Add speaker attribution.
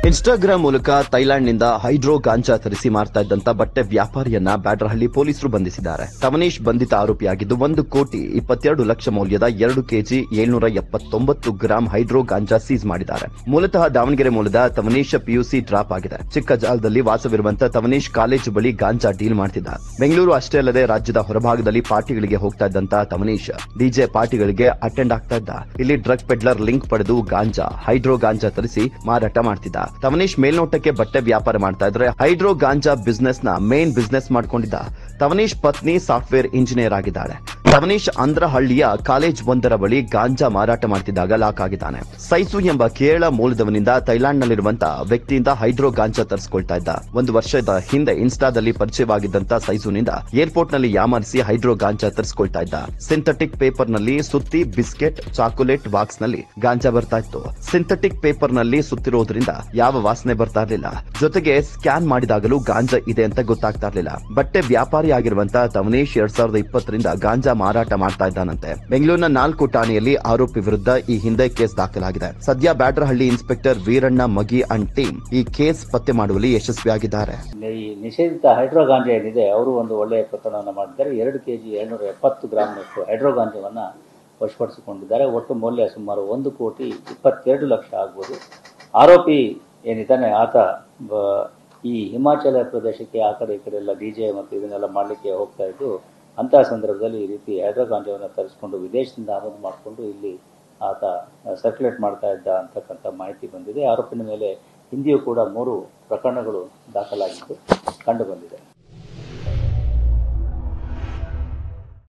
Speaker 1: Instagram ಮೂಲಕ ಥೈಲ್ಯಾಂಡ್ನಿಂದ hydro ಗಾಂಜಾ ತರಿಸಿ ಮಾರ್ತಾ ಇದ್ದಂತ ಬಟ್ಟೆ ವ್ಯಾಪಾರಿಯನ್ನ ಬ್ಯಾಡ್ರಹಳ್ಳಿ ಪೊಲೀಸರು ಬಂಧಿಸಿದ್ದಾರೆ ತವನೀಶ್ ಬಂಧಿತ ಆರೋಪಿಯಾಗಿದ್ದು ಒಂದು ಕೋಟಿ ಇಪ್ಪತ್ತೆರಡು ಲಕ್ಷ ಮೌಲ್ಯದ ಎರಡು ಕೆಜಿ ಏಳ್ನೂರ ಎಪ್ಪತ್ತೊಂಬತ್ತು ಗ್ರಾಂ ಹೈಡ್ರೋ ಗಾಂಜಾ ಸೀಸ್ ಮಾಡಿದ್ದಾರೆ ಮೂಲತಃ ದಾವಣಗೆರೆ ಮೂಲದ ತವನೀಶ್ ಪಿಯುಸಿ ಡ್ರಾಪ್ ಆಗಿದೆ ಚಿಕ್ಕ ಜಾಲದಲ್ಲಿ ವಾಸವಿರುವಂತ ತವನೀಶ್ ಕಾಲೇಜು ಬಳಿ ಗಾಂಜಾ ಡೀಲ್ ಮಾಡ್ತಿದ್ದ ಬೆಂಗಳೂರು ಅಷ್ಟೇ ಅಲ್ಲದೆ ರಾಜ್ಯದ ಹೊರಭಾಗದಲ್ಲಿ ಪಾರ್ಟಿಗಳಿಗೆ ಹೋಗ್ತಾ ಇದ್ದಂತ ತವನೀಶ್ ಡಿಜೆ ಪಾರ್ಟಿಗಳಿಗೆ ಅಟೆಂಡ್ ಆಗ್ತಾ ಇದ್ದ ಇಲ್ಲಿ ಡ್ರಗ್ ಪೆಡ್ಲರ್ ಲಿಂಕ್ ಪಡೆದು ಗಾಂಜಾ ಹೈಡ್ರೋ ಗಾಂಜಾ ತರಿಸಿ ಮಾರಾಟ ಮಾಡ್ತಿದ್ದ ತವನೀಶ್ ಮೇಲ್ನೋಟಕ್ಕೆ ಬಟ್ಟೆ ವ್ಯಾಪಾರ ಮಾಡ್ತಾ ಇದ್ರೆ ಹೈಡ್ರೋ ಗಾಂಜಾ ಬಿಸ್ನೆಸ್ ನ ಮೇನ್ ಬಿಸ್ನೆಸ್ ಮಾಡ್ಕೊಂಡಿದ್ದ ತವನೀಶ್ ಪತ್ನಿ ಸಾಫ್ಟ್ವೇರ್ ಇಂಜಿನಿಯರ್ ಆಗಿದ್ದಾಳೆ ತವನೀಶ್ ಅಂದ್ರಹಳ್ಳಿಯ ಕಾಲೇಜ್ ಒಂದರ ಬಳಿ ಗಾಂಜಾ ಮಾರಾಟ ಮಾಡ್ತಿದ್ದಾಗ ಲಾಕ್ ಆಗಿದ್ದಾನೆ ಸೈಸು ಎಂಬ ಕೇರಳ ಮೂಲದವನಿಂದ ಥೈಲ್ಯಾಂಡ್ನಲ್ಲಿರುವಂತ ವ್ಯಕ್ತಿಯಿಂದ ಹೈಡ್ರೋ ಗಾಂಜಾ ತರಿಸ್ಕೊಳ್ತಾ ಇದ್ದ ಒಂದು ವರ್ಷದ ಹಿಂದೆ ಇನ್ಸ್ಟಾದಲ್ಲಿ ಪರಿಚಯವಾಗಿದ್ದಂತ ಸೈಸುನಿಂದ ಏರ್ಪೋರ್ಟ್ ನಲ್ಲಿ ಯಾಮಾರಿಸಿ ಹೈಡ್ರೋ ಗಾಂಜಾ ತರಿಸ್ಕೊಳ್ತಾ ಇದ್ದ ಸಿಂಥೆಟಿಕ್ ಪೇಪರ್ ನಲ್ಲಿ ಸುತ್ತಿ ಬಿಸ್ಕೆಟ್ ಚಾಕೊಲೇಟ್ ಬಾಕ್ಸ್ ನಲ್ಲಿ ಗಾಂಜಾ ಬರ್ತಾ ಇತ್ತು ಸಿಂಥೆಟಿಕ್ ಪೇಪರ್ ನಲ್ಲಿ ಸುತ್ತಿರೋದ್ರಿಂದ ಯಾವ ವಾಸನೆ ಬರ್ತಾ ಇರಲಿಲ್ಲ ಜೊತೆಗೆ ಸ್ಕ್ಯಾನ್ ಮಾಡಿದಾಗಲೂ ಗಾಂಜಾ ಇದೆ ಅಂತ ಗೊತ್ತಾಗ್ತಾ ಇರಲಿಲ್ಲ ಬಟ್ಟೆ ವ್ಯಾಪಾರಿ ಆಗಿರುವಂತ ತವನೀಶ್ ಎರಡ್ ಸಾವಿರದ ಇಪ್ಪತ್ತರಿಂದ ಗಾಂಜಾ ಮಾರಾಟ ಮಾಡ್ತಾ ಇದ್ದಾನಂತೆ ಬೆಂಗಳೂರಿನ ನಾಲ್ಕು ಠಾಣೆಯಲ್ಲಿ ಆರೋಪಿ ವಿರುದ್ಧ ಈ ಹಿಂದೆ ಕೇಸ್ ದಾಖಲಾಗಿದೆ ಸದ್ಯ Byadarahalli inspector Veeranna Magi and team ಈ ಕೇಸ್ ಪತ್ತೆ ಮಾಡುವಲ್ಲಿ ಯಶಸ್ವಿಯಾಗಿದ್ದಾರೆ
Speaker 2: ಈ ನಿಷೇಧಿತ ಹೈಡ್ರೋ ಗಾಂಜಾ ಏನಿದೆ ಅವರು ಒಂದು ಒಳ್ಳೆಯ ಪ್ರಕರಣವನ್ನು ಮಾಡಿದ್ದಾರೆ ಎರಡು ಕೆ ಜಿ ಏಳ್ನೂರ ಎಪ್ಪತ್ತು ಗ್ರಾಮ್ನಷ್ಟು ಹೈಡ್ರೋ ಗಾಂಜಾವನ್ನು ವಶಪಡಿಸಿಕೊಂಡಿದ್ದಾರೆ ಒಟ್ಟು ಮೌಲ್ಯ ಸುಮಾರು ಒಂದು ಕೋಟಿ ಇಪ್ಪತ್ತೆರಡು ಲಕ್ಷ ಆಗ್ಬೋದು ಆರೋಪಿ ಏನಿದ್ದಾನೆ ಆತ ಬ- ಈ ಹಿಮಾಚಲ ಪ್ರದೇಶಕ್ಕೆ ಆ ಕಡೆ ಈ ಕಡೆ ಎಲ್ಲ ಡಿ ಜೆ ಮತ್ತು ಇದನ್ನೆಲ್ಲ ಮಾಡಲಿಕ್ಕೆ ಹೋಗ್ತಾ ಇದ್ದು ಅಂತಹ ಸಂದರ್ಭದಲ್ಲಿ ಈ ರೀತಿ ಹೈಡ್ರೋ ಗಾಂಜಾವನ್ನು ತರಿಸ್ಕೊಂಡು ವಿದೇಶದಿಂದ ಆಮದು ಮಾಡಿಕೊಂಡು ಇಲ್ಲಿ ಆತ ಸರ್ಕ್ಯುಲೇಟ್ ಮಾಡ್ತಾ ಇದ್ದ ಅಂತಕ್ಕಂಥ ಮಾಹಿತಿ ಬಂದಿದೆ ಆರೋಪಿನ ಮೇಲೆ ಹಿಂದೆಯೂ ಕೂಡ ಮೂರು ಪ್ರಕರಣಗಳು ದಾಖಲಾಗಿದ್ದು ಕಂಡು ಬಂದಿದೆ